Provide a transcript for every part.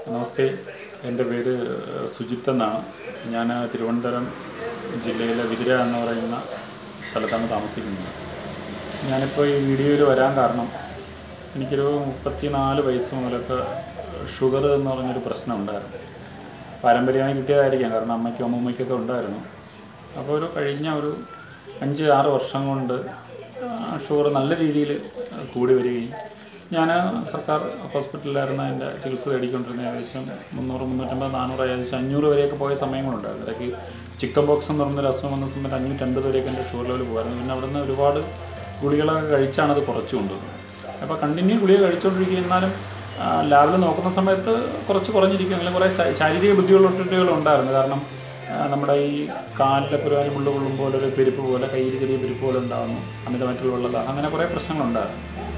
നമസ്തേ എൻ്റെ പേര് സുജിത്ത് എന്നാണ് ഞാൻ തിരുവനന്തപുരം ജില്ലയിലെ വിതിര എന്ന് പറയുന്ന സ്ഥലത്താണ് താമസിക്കുന്നത് ഞാനിപ്പോൾ ഈ വീഡിയോയിൽ വരാൻ കാരണം എനിക്കൊരു മുപ്പത്തി നാല് വയസ്സ് മുതലൊക്കെ ഷുഗർ എന്ന് പറഞ്ഞൊരു പ്രശ്നം ഉണ്ടായിരുന്നു പാരമ്പര്യമായി കിട്ടിയതായിരിക്കാം കാരണം അമ്മയ്ക്കും അമ്മൂമ്മയ്ക്കൊക്കെ ഉണ്ടായിരുന്നു അപ്പോൾ ഒരു കഴിഞ്ഞ ഒരു അഞ്ച് ആറ് വർഷം കൊണ്ട് ഷുഗർ നല്ല രീതിയിൽ കൂടി വരികയും ഞാൻ സർക്കാർ ഹോസ്പിറ്റലിലായിരുന്നു എൻ്റെ ചികിത്സ തേടിക്കൊണ്ടിരുന്നത് ഏകദേശം മുന്നൂറ് മുന്നൂറ്റമ്പത് നാനൂറ് ഏകദേശം അഞ്ഞൂറ് വരെയൊക്കെ പോയ സമയങ്ങളുണ്ടായിരുന്നു ഇടയ്ക്ക് ചിക്കൻ ബോക്സ് എന്ന് പറഞ്ഞൊരു അസുഖം വന്ന സമയത്ത് അഞ്ഞൂറ്റമ്പത് വരെയൊക്കെ എൻ്റെ ഷുഗർ ലെവൽ പോകുമായിരുന്നു പിന്നെ അവിടെ നിന്ന് ഒരുപാട് ഗുളികളൊക്കെ കഴിച്ചാണ് അത് കുറച്ച് കൊണ്ടുവന്നത് അപ്പോൾ കണ്ടിന്യൂ ഗുളിക കഴിച്ചുകൊണ്ടിരിക്കുക എന്നാലും ലാബിൽ നോക്കുന്ന സമയത്ത് കുറച്ച് കുറഞ്ഞിരിക്കും അല്ലെങ്കിൽ കുറേ ശാ- ശാരീരിക ബുദ്ധിമുട്ടുകൾ ഉണ്ടായിരുന്നു കാരണം ആ, നമ്മുടെ ഈ കാലിലൊക്കെ ഒരു മുള്ളു കൊള്ളും പോലെ ഒരു പെരുപ്പ് പോലെ കയ്യിൽ ചെറിയ പെരുപ്പ് പോലെ ഉണ്ടാകുന്നു അമിതമായിട്ടുള്ള വെള്ളത അങ്ങനെ കുറേ പ്രശ്നങ്ങളുണ്ടായിരുന്നു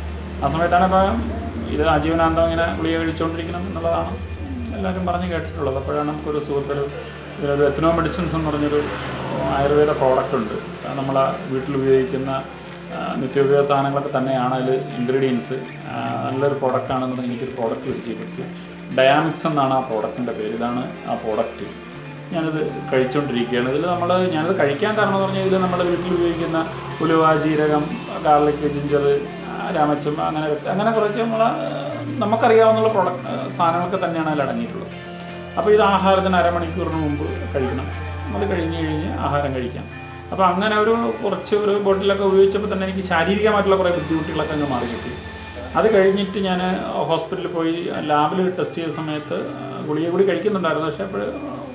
ആ സമയത്താണ് ഇപ്പം ഇത് ആജീവനാന്തം ഇങ്ങനെ ഗുളിക കഴിച്ചുകൊണ്ടിരിക്കണം എന്നുള്ളതാണ് എല്ലാവരും പറഞ്ഞ് കേട്ടിട്ടുള്ളത് അപ്പോഴാണ് നമുക്കൊരു സുഹൃത്തൊരു ഇതിനൊരു എത്തനോ മെഡിസിൻസ് എന്ന് പറഞ്ഞൊരു ആയുർവേദ പ്രോഡക്റ്റ് ഉണ്ട് നമ്മൾ വീട്ടിൽ ഉപയോഗിക്കുന്ന ആ, നിത്യോപയോഗ സാധനങ്ങളൊക്കെ തന്നെയാണ് അതിൽ ഇൻഗ്രീഡിയൻസ് നല്ലൊരു പ്രോഡക്റ്റാണെന്നുണ്ടെങ്കിൽ എനിക്കൊരു പ്രോഡക്റ്റ് കിട്ടിയിട്ട് ഡയാമിക്സ് എന്നാണ് ആ പ്രോഡക്റ്റിൻ്റെ പേര് ഇതാണ് ആ പ്രോഡക്റ്റ് ഞാനിത് കഴിച്ചുകൊണ്ടിരിക്കുകയാണ് ഇതിൽ നമ്മൾ ഞാനിത് കഴിക്കാൻ കാരണം എന്ന് പറഞ്ഞാൽ ഇതിൽ നമ്മുടെ വീട്ടിൽ ഉപയോഗിക്കുന്ന ഉലുവ ജീരകം ഗാർലിക് ജിഞ്ചർ രാമച്ചം അങ്ങനെ അങ്ങനെ കുറച്ച് നമ്മൾ നമുക്കറിയാവുന്ന പ്രോഡക്റ്റ് സാധനങ്ങളൊക്കെ തന്നെയാണ് അതിൽ അടങ്ങിയിട്ടുള്ളത് അപ്പോൾ ഇത് ആഹാരത്തിന് അരമണിക്കൂറിന് മുമ്പ് കഴിക്കണം അത് കഴിഞ്ഞ് കഴിഞ്ഞ് ആഹാരം കഴിക്കാം അപ്പോൾ അങ്ങനെ ഒരു കുറച്ച് ഒരു ബോട്ടിലൊക്കെ ഉപയോഗിച്ചപ്പോൾ തന്നെ എനിക്ക് ശാരീരികമായിട്ടുള്ള കുറേ ബുദ്ധിമുട്ടുകളൊക്കെ അങ്ങ് മാറി കിട്ടി അത് കഴിഞ്ഞിട്ട് ഞാൻ ഹോസ്പിറ്റലിൽ പോയി ലാബിൽ ടെസ്റ്റ് ചെയ്ത സമയത്ത് ഗുളിക കൂടി കഴിക്കുന്നുണ്ടായിരുന്നു പക്ഷേ അപ്പോൾ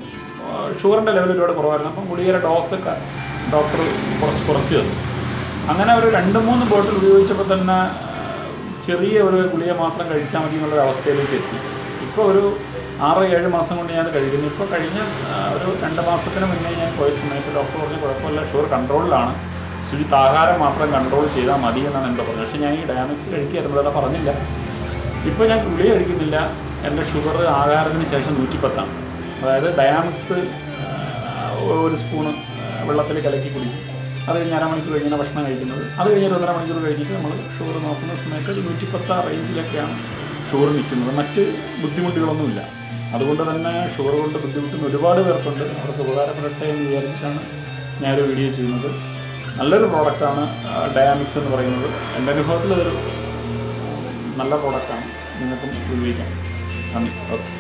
ഷുഗറിൻ്റെ ലെവൽ ഒരുപാട് കുറവായിരുന്നു അപ്പം ഗുളികയുടെ ഡോസൊക്കെ ഡോക്ടർ കുറച്ച് കുറച്ച് തന്നു അങ്ങനെ ഒരു രണ്ട് മൂന്ന് ബോട്ടിൽ ഉപയോഗിച്ചപ്പോൾ തന്നെ ആ, ചെറിയ ഒരു ഗുളിക മാത്രം കഴിച്ചാൽ മതി എന്നുള്ളൊരു അവസ്ഥയിലേക്ക് എത്തി ഇപ്പോൾ ഒരു ആറ് ഏഴ് മാസം കൊണ്ട് ഞാൻ കഴിക്കുന്നു ഇപ്പോൾ കഴിഞ്ഞ ആ, ഒരു രണ്ട് മാസത്തിന് മുന്നേ ഞാൻ പോയ സമയത്ത് ഡോക്ടർ പറഞ്ഞു കുഴപ്പമില്ല ഷുഗർ കൺട്രോളിലാണ് ശുചിത്ത് ആഹാരം മാത്രം കൺട്രോൾ ചെയ്താൽ മതി എന്നാണ് എന്നോട് പറഞ്ഞത് പക്ഷേ ഞാൻ ഈ ഡയാമിക്സ് കഴിക്കാറുമ്പോഴെല്ലാം പറഞ്ഞില്ല ഇപ്പോൾ ഞാൻ ഗുളിക കഴിക്കുന്നില്ല എൻ്റെ ഷുഗർ ആഹാരത്തിന് ശേഷം നൂറ്റിപ്പത്താണ് അതായത് ഡയാമിക്സ് ഒരു സ്പൂണ് വെള്ളത്തിൽ കലക്കി കുടിക്കും അത് കഴിഞ്ഞ് അരമണിക്കൂർ കഴിഞ്ഞാണ് ഭക്ഷണം കഴിക്കുന്നത് അത് കഴിഞ്ഞ് ഒരു ഒന്നര മണിക്കൂർ കഴിഞ്ഞിട്ട് നമ്മൾ ഷുഗർ നോക്കുന്ന സമയത്ത് ഒരു നൂറ്റിപ്പത്ത് ആ റേഞ്ചിലൊക്കെയാണ് ഷുഗർ നിൽക്കുന്നത് മറ്റ് ബുദ്ധിമുട്ടുകളൊന്നുമില്ല അതുകൊണ്ട് തന്നെ ഷുഗർ കൊണ്ട് ബുദ്ധിമുട്ടുന്ന ഒരുപാട് പേർക്കുണ്ട് അവർക്ക് ഉപകാരപ്പെടട്ടെ എന്ന് വിചാരിച്ചിട്ടാണ് ഞാനൊരു വീഡിയോ ചെയ്യുന്നത് നല്ലൊരു പ്രോഡക്റ്റാണ് ഡയാമിക്സ് എന്ന് പറയുന്നത് എൻ്റെ അനുഭവത്തിൽ അതൊരു നല്ല പ്രോഡക്റ്റാണ് നിങ്ങൾക്കും ഉപയോഗിക്കാം നന്ദി ഓക്കെ